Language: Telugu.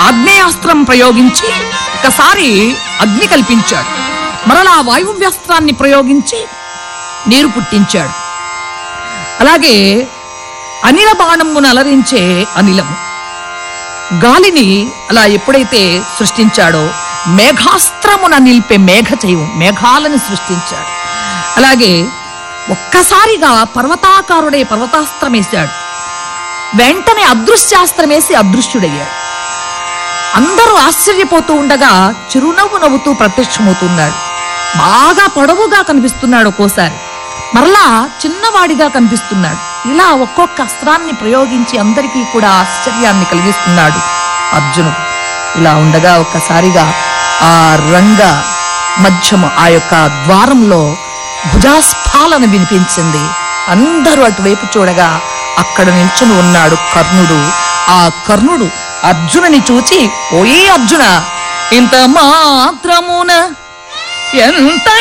ఆగ్నేయాస్త్రం ప్రయోగించి ఒకసారి అగ్ని కల్పించాడు మరలా వాయువ్యాస్త్రాన్ని ప్రయోగించి నీరు పుట్టించాడు అలాగే అనిల బాణమును అలరించే అనిలము గాలిని అలా ఎప్పుడైతే సృష్టించాడో మేఘాస్త్రమున నిలిపే మేఘచైవం మేఘాలను సృష్టించాడు అలాగే ఒక్కసారిగా పర్వతాకారుడే పర్వతాస్త్రం వేశాడు వెంటనే అదృశ్యాస్త్రం వేసి అదృశ్యుడయ్యాడు అందరూ ఆశ్చర్యపోతూ ఉండగా చిరునవ్వు నవ్వుతూ ప్రత్యక్షమవుతున్నాడు బాగా పొడవుగా కనిపిస్తున్నాడు ఒక్కోసారి మరలా చిన్నవాడిగా కనిపిస్తున్నాడు ఇలా ఒక్కొక్క అస్త్రాన్ని ప్రయోగించి అందరికీ కూడా ఆశ్చర్యాన్ని కలిగిస్తున్నాడు అర్జునుడు ఇలా ఉండగా ఒక్కసారిగా ఆ రంగ మధ్యము ఆ యొక్క ద్వారంలో భుజాస్ఫాలన వినిపించింది అందరూ అటువైపు చూడగా అక్కడ నిల్చుని ఉన్నాడు కర్ణుడు ఆ కర్ణుడు అర్జునుని చూచి ఓయే అర్జున ఇంత మాత్రమున ఎంత